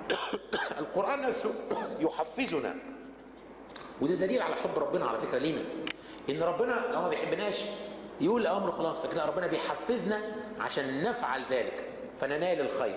القرآن نفسه يحفزنا وده دليل على حب ربنا على فكرة لينا إن ربنا لو ما بيحبناش يقول الأمر خلاص لكن ربنا بيحفزنا عشان نفعل ذلك فننال الخير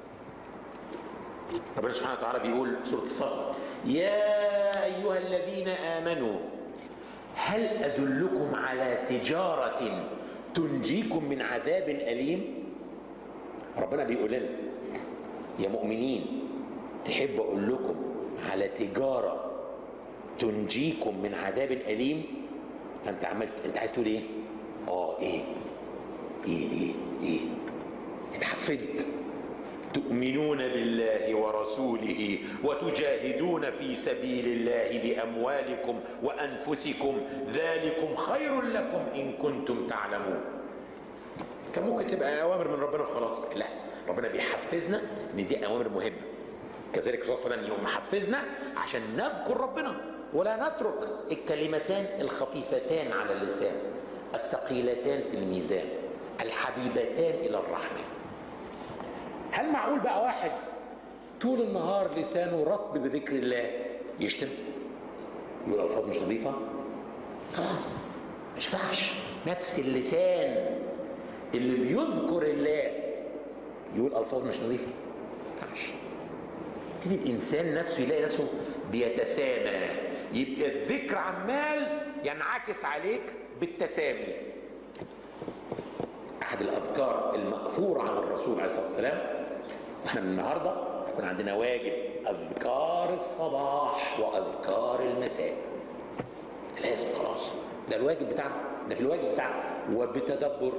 ربنا سبحانه وتعالى بيقول في سورة الصف يا أيها الذين آمنوا هل أدلكم على تجارة تنجيكم من عذاب أليم ربنا بيقول لنا يا مؤمنين تحب أقول لكم على تجارة تنجيكم من عذاب أليم فأنت عملت أنت عايز تقول إيه؟ آه إيه؟ إيه إيه إيه؟ اتحفزت تؤمنون بالله ورسوله وتجاهدون في سبيل الله باموالكم وانفسكم ذلكم خير لكم ان كنتم تعلمون كان ممكن تبقى اوامر من ربنا وخلاص لا ربنا بيحفزنا ان دي اوامر مهمه كذلك الرسول صلى الله عليه وسلم يوم حفزنا عشان نذكر ربنا ولا نترك الكلمتان الخفيفتان على اللسان الثقيلتان في الميزان الحبيبتان الى الرحمن هل معقول بقى واحد طول النهار لسانه رطب بذكر الله يشتم يقول الفاظ مش نظيفه خلاص مش ينفعش نفس اللسان اللي بيذكر الله يقول الفاظ مش نظيفه ما ينفعش يبتدي الانسان نفسه يلاقي نفسه بيتسامى يبقى الذكر عمال ينعكس عليك بالتسامي احد الاذكار الماثور عن الرسول عليه الصلاه والسلام احنا من النهارده هيكون عندنا واجب اذكار الصباح واذكار المساء لازم خلاص ده الواجب بتاعنا ده في الواجب بتاعنا وبتدبر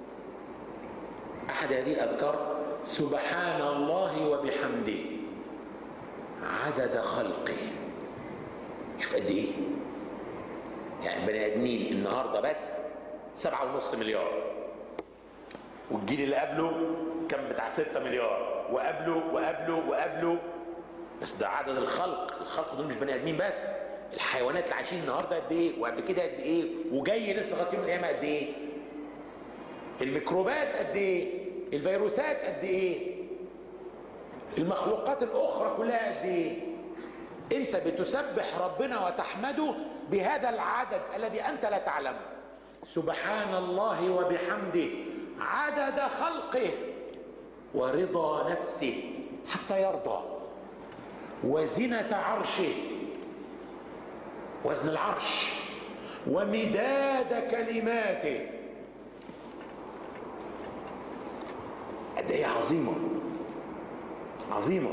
احد هذه الاذكار سبحان الله وبحمده عدد خلقه شوف قد ايه يعني بني ادمين النهارده بس سبعة ونص مليار والجيل اللي قبله كان بتاع 6 مليار وقبله وقبله وقبله بس ده عدد الخلق الخلق دول مش بني ادمين بس الحيوانات اللي عايشين النهارده قد ايه وقبل كده قد ايه وجاي لسه لغايه يوم القيامه قد ايه الميكروبات قد ايه الفيروسات قد ايه المخلوقات الاخرى كلها قد ايه انت بتسبح ربنا وتحمده بهذا العدد الذي انت لا تعلمه سبحان الله وبحمده عدد خلقه ورضا نفسه حتى يرضى وزنة عرشه وزن العرش ومداد كلماته قد ايه عظيمة عظيمة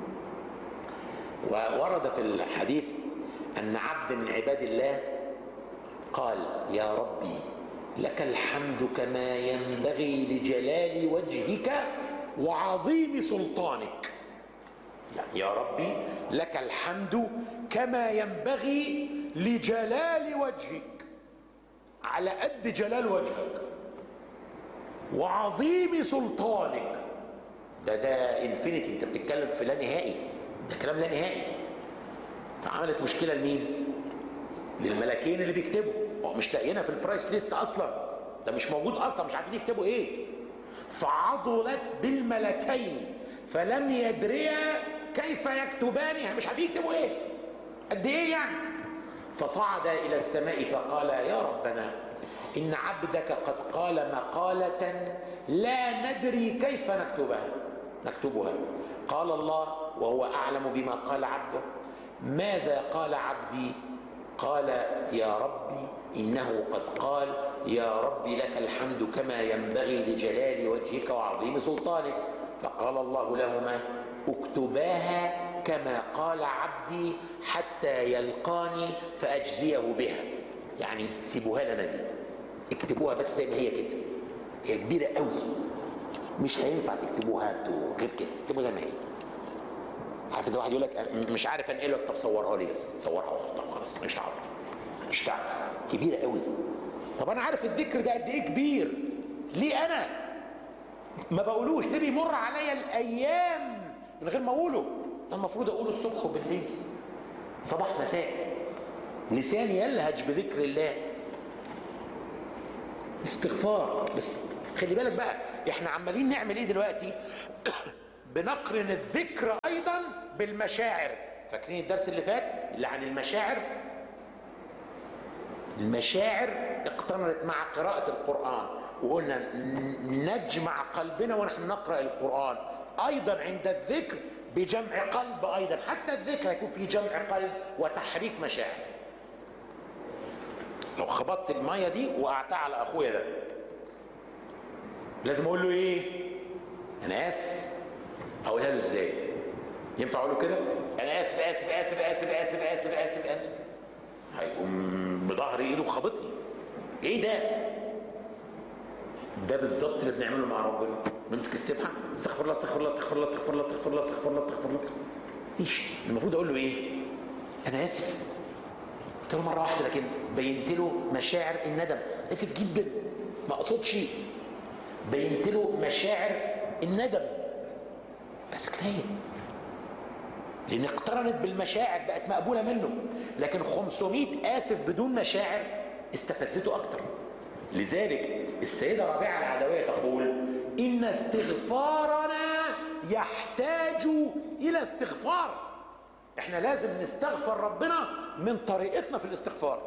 وورد في الحديث أن عبد من عباد الله قال يا ربي لك الحمد كما ينبغي لجلال وجهك وعظيم سلطانك يعني يا ربي لك الحمد كما ينبغي لجلال وجهك على قد جلال وجهك وعظيم سلطانك ده ده انفينيتي انت بتتكلم في لا نهائي ده كلام لا نهائي فعملت مشكله لمين للملكين اللي بيكتبوا هو مش لاقيينها في البرايس ليست اصلا ده مش موجود اصلا مش عارفين يكتبوا ايه فعضلت بالملكين فلم يدريا كيف يكتبانها مش عارفين يكتبوا ايه قد ايه يعني فصعد الى السماء فقال يا ربنا ان عبدك قد قال مقاله لا ندري كيف نكتبها نكتبها قال الله وهو اعلم بما قال عبده ماذا قال عبدي قال يا ربي انه قد قال يا ربي لك الحمد كما ينبغي لجلال وجهك وعظيم سلطانك فقال الله لهما اكتباها كما قال عبدي حتى يلقاني فاجزيه بها يعني سيبوها لنا دي اكتبوها بس زي ما هي كده هي كبيره قوي مش هينفع تكتبوها انتوا غير كده اكتبوها زي ما هي عارف ده واحد يقول لك مش عارف انقلك طب صورها لي بس صورها وحطها خلاص مش تعرف مش تعرف كبيره قوي طب انا عارف الذكر ده قد ايه كبير ليه انا ما بقولوش ليه بيمر عليا الايام من غير ما اقوله ده المفروض اقوله الصبح وبالليل صباح مساء لساني يلهج بذكر الله استغفار بس خلي بالك بقى احنا عمالين نعمل ايه دلوقتي بنقرن الذكر ايضا بالمشاعر فاكرين الدرس اللي فات اللي عن المشاعر المشاعر اقترنت مع قراءة القرآن وقلنا نجمع قلبنا ونحن نقرأ القرآن أيضا عند الذكر بجمع قلب أيضا حتى الذكر يكون في جمع قلب وتحريك مشاعر لو خبطت المية دي وقعتها على أخويا ده لازم أقول له إيه أنا آسف أقولها له إزاي ينفع أقول له كده أنا آسف آسف آسف آسف آسف آسف آسف آسف هيقوم بظهر ايده وخبطني ايه ده ده بالظبط اللي بنعمله مع ربنا نمسك السبحه استغفر الله استغفر الله استغفر الله استغفر الله استغفر الله استغفر الله استغفر الله استغفر الله ايش المفروض اقول له ايه انا اسف قلت له مره واحده لكن بينت له مشاعر الندم اسف جدا ما اقصدش بينت له مشاعر الندم بس كفايه لان اقترنت بالمشاعر بقت مقبوله منه لكن 500 اسف بدون مشاعر استفزته اكتر لذلك السيده ربيعه العدويه تقول ان استغفارنا يحتاج الى استغفار احنا لازم نستغفر ربنا من طريقتنا في الاستغفار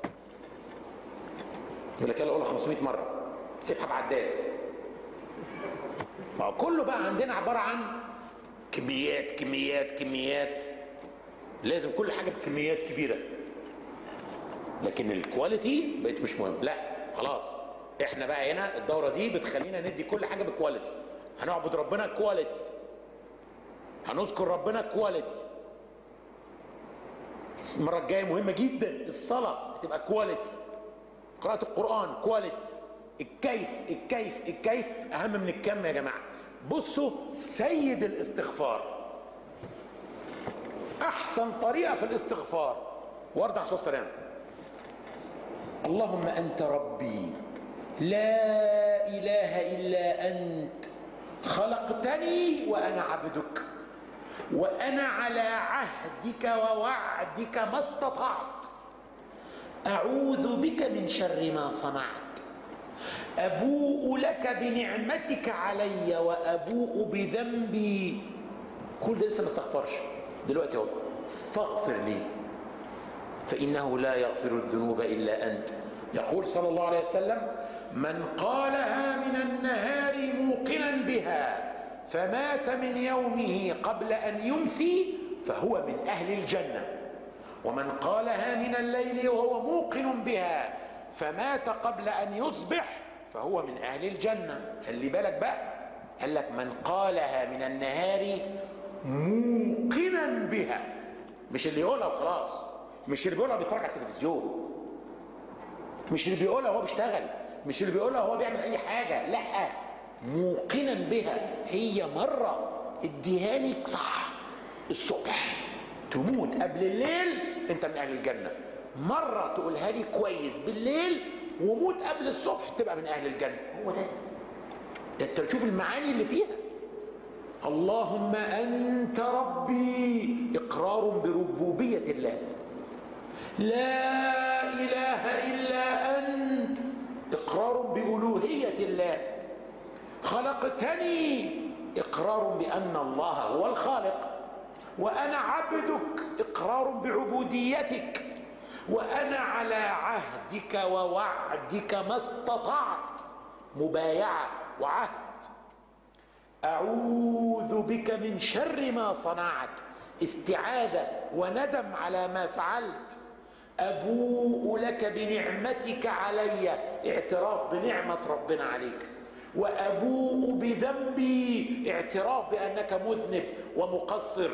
يقول لك يلا قولها 500 مره سيبها بعداد ما هو كله بقى عندنا عباره عن كميات كميات كميات لازم كل حاجه بكميات كبيره لكن الكواليتي بقت مش مهم لا خلاص احنا بقى هنا الدوره دي بتخلينا ندي كل حاجه بكواليتي هنعبد ربنا كواليتي هنذكر ربنا كواليتي المره الجايه مهمه جدا الصلاه هتبقى كواليتي قراءه القران كواليتي الكيف الكيف الكيف اهم من الكم يا جماعه بصوا سيد الاستغفار احسن طريقه في الاستغفار ورد على السلام اللهم انت ربي لا اله الا انت خلقتني وانا عبدك وانا على عهدك ووعدك ما استطعت اعوذ بك من شر ما صنعت ابوء لك بنعمتك علي وابوء بذنبي كل ده لسه ما استغفرش دلوقتي اهو فاغفر لي فانه لا يغفر الذنوب الا انت يقول صلى الله عليه وسلم من قالها من النهار موقنا بها فمات من يومه قبل ان يمسي فهو من اهل الجنه ومن قالها من الليل وهو موقن بها فمات قبل ان يصبح فهو من اهل الجنه خلي بالك بقى قال لك من قالها من النهار موقنا بها مش اللي يقولها وخلاص مش اللي بيقولها بيتفرج على التلفزيون مش اللي بيقولها وهو بيشتغل مش اللي بيقولها وهو بيعمل اي حاجه لا موقنا بها هي مره اديهاني صح الصبح تموت قبل الليل انت من اهل الجنه مره تقولها لي كويس بالليل وموت قبل الصبح تبقى من اهل الجنه هو ده ده انت تشوف المعاني اللي فيها اللهم انت ربي اقرار بربوبيه الله لا اله الا انت اقرار بالوهيه الله خلقتني اقرار بان الله هو الخالق وانا عبدك اقرار بعبوديتك وانا على عهدك ووعدك ما استطعت مبايعه وعهد اعوذ بك من شر ما صنعت استعاذه وندم على ما فعلت ابوء لك بنعمتك علي اعتراف بنعمه ربنا عليك وابوء بذنبي اعتراف بانك مذنب ومقصر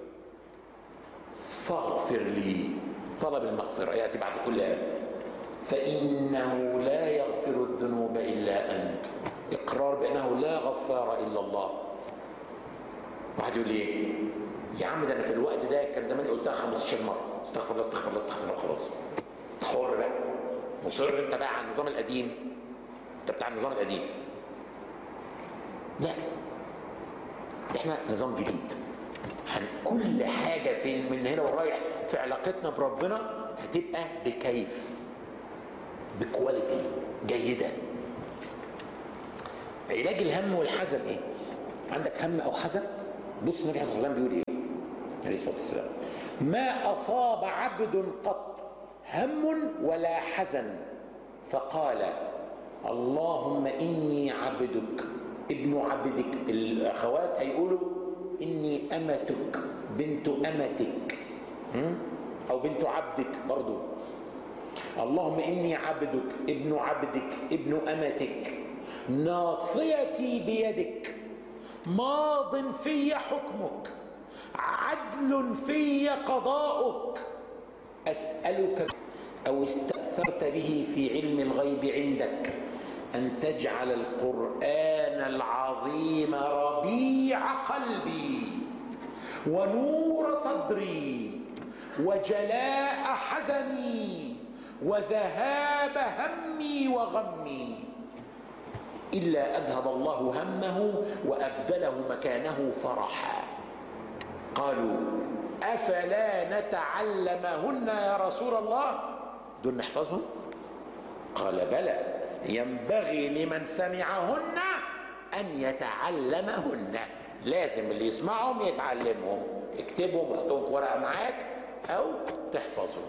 فاغفر لي طلب المغفرة يأتي بعد كل آية فإنه لا يغفر الذنوب إلا أنت إقرار بأنه لا غفار إلا الله واحد يقول لي يا عم ده أنا في الوقت ده كان زماني قلتها 15 مرة استغفر الله استغفر الله استغفر الله خلاص حر بقى مصر أنت بقى على النظام القديم أنت بتاع النظام القديم لا احنا نظام جديد كل حاجة في من هنا ورايح في علاقتنا بربنا هتبقى بكيف بكواليتي جيدة علاج الهم والحزن ايه عندك هم او حزن بص النبي صلى الله عليه وسلم بيقول ايه عليه الصلاه والسلام ما اصاب عبد قط هم ولا حزن فقال اللهم اني عبدك ابن عبدك الاخوات هيقولوا اني امتك بنت امتك او بنت عبدك برضو اللهم اني عبدك ابن عبدك ابن امتك ناصيتي بيدك ماض في حكمك عدل في قضاؤك اسالك او استاثرت به في علم الغيب عندك ان تجعل القران العظيم ربيع قلبي ونور صدري وجلاء حزني وذهاب همي وغمي الا اذهب الله همه وابدله مكانه فرحا قالوا افلا نتعلمهن يا رسول الله دول نحفظهم قال بلى ينبغي لمن سمعهن ان يتعلمهن لازم اللي يسمعهم يتعلمهم اكتبهم وحطهم في ورقه معاك او تحفظهم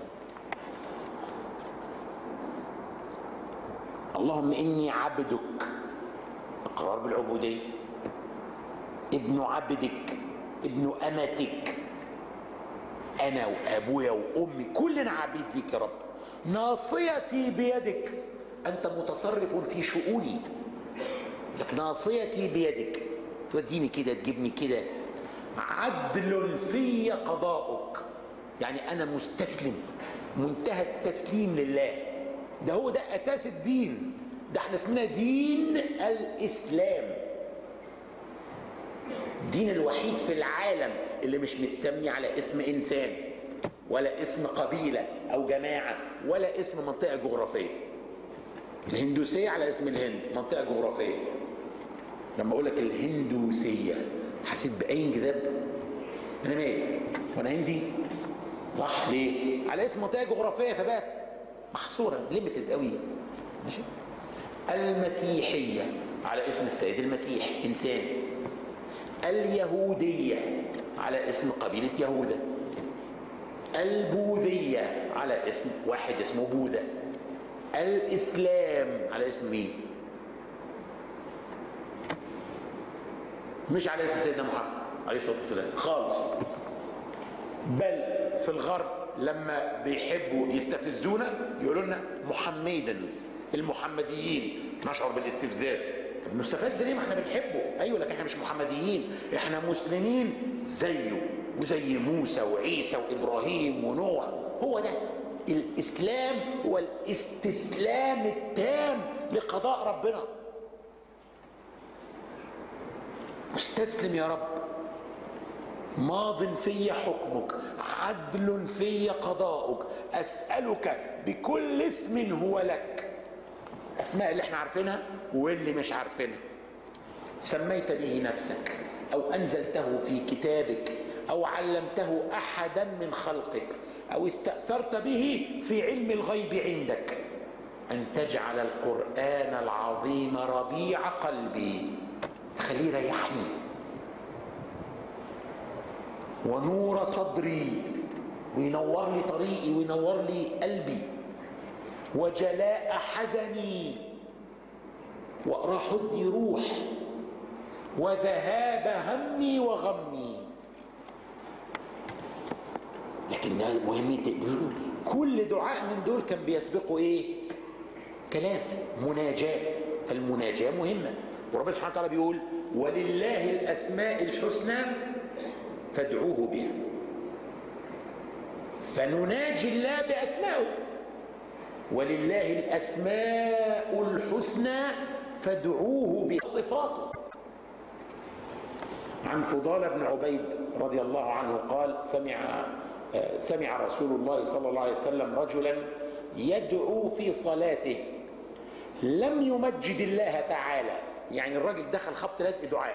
اللهم اني عبدك اقرار بالعبوديه ابن عبدك ابن امتك انا وابويا وامي كلنا عبيد ليك يا رب ناصيتي بيدك انت متصرف في شؤوني لك ناصيتي بيدك توديني كده تجيبني كده عدل في قضاؤك يعني انا مستسلم منتهى التسليم لله ده هو ده اساس الدين ده احنا اسمنا دين الاسلام الدين الوحيد في العالم اللي مش متسمي على اسم انسان ولا اسم قبيله او جماعه ولا اسم منطقه جغرافيه الهندوسيه على اسم الهند منطقه جغرافيه لما اقول لك الهندوسيه حسيت باي انجذاب انا مالي وانا هندي صح ليه على اسم منطقه جغرافيه فبقت محصوره ليميتد قوي ماشي المسيحيه على اسم السيد المسيح انسان اليهوديه على اسم قبيله يهوذا البوذيه على اسم واحد اسمه بوذا الاسلام على اسم مين مش على اسم سيدنا محمد عليه الصلاه والسلام خالص بل في الغرب لما بيحبوا يستفزونا يقولوا لنا محمدنز المحمديين نشعر بالاستفزاز طب نستفز ليه ما احنا بنحبه ايوه لكن احنا مش محمديين احنا مسلمين زيه وزي موسى وعيسى وابراهيم ونوح هو ده الاسلام هو الاستسلام التام لقضاء ربنا مستسلم يا رب ماض في حكمك عدل في قضاؤك اسالك بكل اسم هو لك اسماء اللي احنا عارفينها واللي مش عارفينها سميت به نفسك او انزلته في كتابك او علمته احدا من خلقك او استاثرت به في علم الغيب عندك ان تجعل القران العظيم ربيع قلبي خليه يريحني ونور صدري وينور لي طريقي وينور لي قلبي وجلاء حزني واقرا حزني روح وذهاب همي وغمي لكن مهم كل دعاء من دول كان بيسبقه ايه كلام مناجاة فالمناجاة مهمة وربنا سبحانه وتعالى بيقول ولله الأسماء الحسنى فادعوه بها فنناجي الله بأسمائه ولله الأسماء الحسنى فادعوه بصفاته عن فضال بن عبيد رضي الله عنه قال سمع سمع رسول الله صلى الله عليه وسلم رجلا يدعو في صلاته لم يمجد الله تعالى يعني الراجل دخل خبط لزق دعاء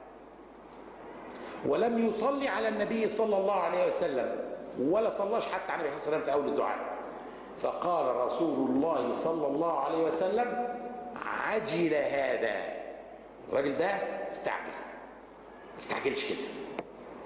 ولم يصلي على النبي صلى الله عليه وسلم ولا صلاش حتى على النبي صلى الله عليه وسلم في اول الدعاء فقال رسول الله صلى الله عليه وسلم عجل هذا الراجل ده استعجل ما استعجلش كده